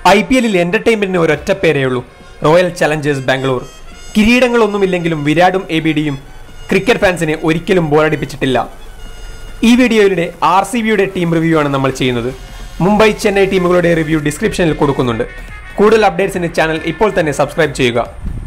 I P എല്ലിൽ എന്റർടൈൻമെന്റിന് ഒരൊറ്റ പേരേ ഉള്ളൂ റോയൽ ചലഞ്ചേഴ്സ് ബാംഗ്ലൂർ കിരീടങ്ങളൊന്നുമില്ലെങ്കിലും വിരാടും എ ബി ഡിയും ക്രിക്കറ്റ് ഫാൻസിനെ ഒരിക്കലും ബോറടിപ്പിച്ചിട്ടില്ല ഈ വീഡിയോയിലൂടെ ആർ സി ബിയുടെ ടീം റിവ്യൂ ആണ് നമ്മൾ ചെയ്യുന്നത് മുംബൈ ചെന്നൈ ടീമുകളുടെ റിവ്യൂ ഡിസ്ക്രിപ്ഷനിൽ കൊടുക്കുന്നുണ്ട് കൂടുതൽ അപ്ഡേറ്റ്സിന് ചാനൽ ഇപ്പോൾ തന്നെ സബ്സ്ക്രൈബ് ചെയ്യുക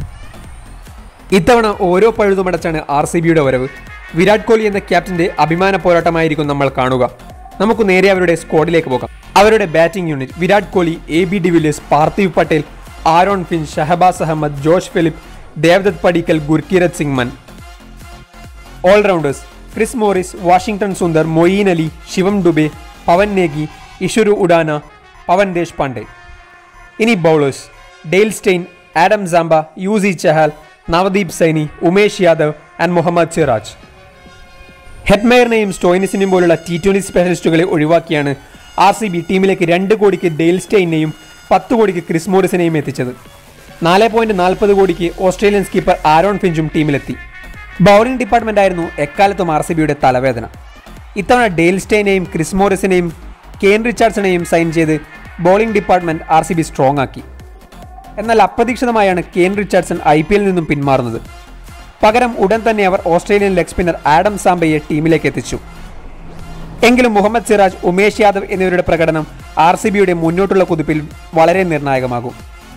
ഇത്തവണ ഓരോ പഴുതുമടച്ചാണ് ആർ സി ബിയുടെ വരവ് വിരാട് കോഹ്ലി എന്ന ക്യാപ്റ്റന്റെ അഭിമാന പോരാട്ടമായിരിക്കും നമ്മൾ കാണുക നമുക്ക് നേരെ അവരുടെ സ്ക്വാഡിലേക്ക് പോകാം അവരുടെ batting unit Virat Kohli A B de Villiers Parthiv Patel Aaron Finch Shahbaz Ahmed Josh Philippe Devdutt Padikkal Gurkeerat Singh Mann allrounders Chris Morris Washington Sundar Moeen Ali Shivam Dube Pawan Negi Isuru Udana Pavan Deshpande ഇനി bowlers Dale Steyn Adam Zampa Yuzi Chahal Navdeep Saini Umesh Yadav and Mohammed Siraj ഹെഡ്മയറിനെയും സ്റ്റോയിനിസിനെയും പോലുള്ള ടി ട്വന്റി സ്പെഷ്യലിസ്റ്റുകളെ ഒഴിവാക്കിയാണ് ആർ സി ബി ടീമിലേക്ക് രണ്ട് കോടിക്ക് ഡെയിൽ സ്റ്റെയിനെയും പത്ത് കോടിക്ക് ക്രിസ് മോറിസിനെയും എത്തിച്ചത് നാല് പോയിന്റ് നാൽപ്പത് കോടിക്ക് ഓസ്ട്രേലിയൻ സ്കീപ്പർ ആരോൺ ഫിഞ്ചും ടീമിലെത്തി ബൗളിംഗ് ഡിപ്പാർട്ട്മെന്റ് ആയിരുന്നു എക്കാലത്തും ആർ സി ബിയുടെ തലവേദന ഇത്തവണ ഡെയിൽ സ്റ്റെയിനെയും ക്രിസ് മോറിസിനെയും കെയിൻ റിച്ചാർഡ്സണെയും സൈൻ ചെയ്ത് bowling department R C B strong ആക്കി എന്നാൽ അപ്രതീക്ഷിതമായാണ് കെയിൻ റിച്ചാർഡ്സൺ ഐ പി എല്ലിൽ നിന്നും പിന്മാറുന്നത് പകരം ഉടൻ തന്നെ അവർ ഓസ്ട്രേലിയൻ ലെഗ് സ്പിന്നർ ആഡം സാംബയെ ടീമിലേക്ക് എത്തിച്ചു എങ്കിലും മുഹമ്മദ് സിറാജ് ഉമേഷ് യാദവ് എന്നിവരുടെ പ്രകടനം ആർ സി ബിയുടെ മുന്നോട്ടുള്ള കുതിപ്പിൽ വളരെ നിർണായകമാകും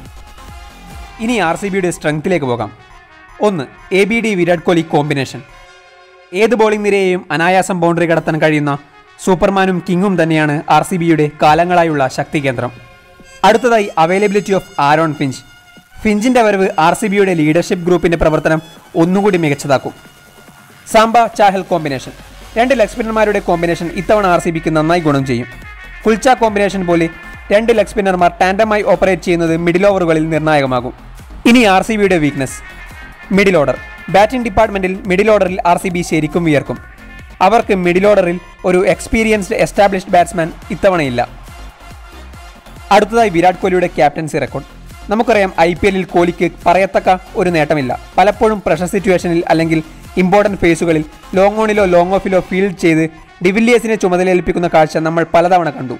ഇനി ആർ സി ബിയുടെ സ്ട്രെങ്ത്തിലേക്ക് പോകാം ഒന്ന് A B D Virat Kohli combination ഏത് ബോളിംഗ് നിരയെയും അനായാസം ബൗണ്ടറി കടത്താൻ കഴിയുന്ന സൂപ്പർമാനും കിങ്ങും തന്നെയാണ് ആർ സി ബിയുടെ കാലങ്ങളായുള്ള ശക്തി കേന്ദ്രം അടുത്തതായി അവൈലബിലിറ്റി ഓഫ് ആരോൺ ഫിഞ്ച് ഫിഞ്ചിന്റെ വരവ് ആർ സി ബിയുടെ ലീഡർഷിപ്പ് ഗ്രൂപ്പിന്റെ പ്രവർത്തനം ഒന്നുകൂടി മികച്ചതാക്കും സാംബ ചാഹൽ കോമ്പിനേഷൻ രണ്ട് ലെഗ് സ്പിന്നർമാരുടെ കോമ്പിനേഷൻ ഇത്തവണ ആർ സി ബിക്ക് നന്നായി ഗുണം ചെയ്യും ഫുൾച്ച കോമ്പിനേഷൻ പോലെ രണ്ട് ലെഗ് സ്പിന്നർമാർ ടാൻഡമായി ഓപ്പറേറ്റ് ചെയ്യുന്നത് മിഡിൽ ഓവറുകളിൽ നിർണായകമാകും ഇനി ആർ സി ബിയുടെ വീക്ക്നെസ് മിഡിൽ ഓർഡർ ബാറ്റിംഗ് ഡിപ്പാർട്ട്മെന്റിൽ മിഡിൽ ഓർഡറിൽ ആർ സി ബി ശരിക്കും വിയർക്കും അവർക്ക് മിഡിൽ ഓർഡറിൽ ഒരു എക്സ്പീരിയൻസ്ഡ് എസ്റ്റാബ്ലിഷ്ഡ് ബാറ്റ്സ്മാൻ ഇത്തവണയില്ല അടുത്തതായി വിരാട് കോഹ്ലിയുടെ ക്യാപ്റ്റൻസി റെക്കോർഡ് നമുക്കറിയാം ഐ പി എല്ലിൽ കോഹ്ലിക്ക് പറയത്തക്ക ഒരു നേട്ടമില്ല പലപ്പോഴും പ്രഷർ സിറ്റുവേഷനിൽ അല്ലെങ്കിൽ ഇമ്പോർട്ടൻറ്റ് ഫേസുകളിൽ ലോങ് ഓണിലോ ലോങ് ഓഫിലോ ഫീൽഡ് ചെയ്ത് ഡിവില്ലിയേഴ്സിനെ ചുമതലയേൽപ്പിക്കുന്ന കാഴ്ച നമ്മൾ പലതവണ കണ്ടു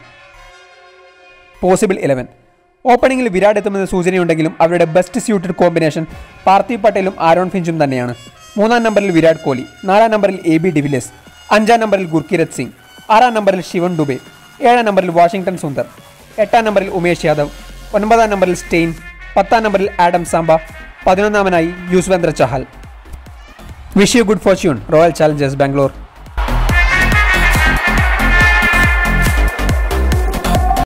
പോസിബിൾ ഇലവൻ ഓപ്പണിംഗിൽ വിരാട് എത്തുമെന്ന് സൂചനയുണ്ടെങ്കിലും അവരുടെ ബെസ്റ്റ് സ്യൂട്ടഡ് കോമ്പിനേഷൻ പാർത്ഥിവ് പട്ടേലും ആരോൺ ഫിഞ്ചും തന്നെയാണ് മൂന്നാം നമ്പറിൽ വിരാട് കോഹ്ലി നാലാം നമ്പറിൽ എ ബി ഡിവിലിയേഴ്സ് അഞ്ചാം നമ്പറിൽ ഗുർക്കിരത് സിംഗ് ആറാം നമ്പറിൽ ശിവൻ ഡുബെ ഏഴാം നമ്പറിൽ വാഷിംഗ്ടൺ സുന്ദർ എട്ടാം നമ്പറിൽ ഉമേഷ് യാദവ് ഒൻപതാം നമ്പറിൽ സ്റ്റെയിൻ പത്താം നമ്പറിൽ ആഡം സാംബ പതിനൊന്നാമനായി Yuzvendra Chahal wish you good fortune Royal Challengers Bangalore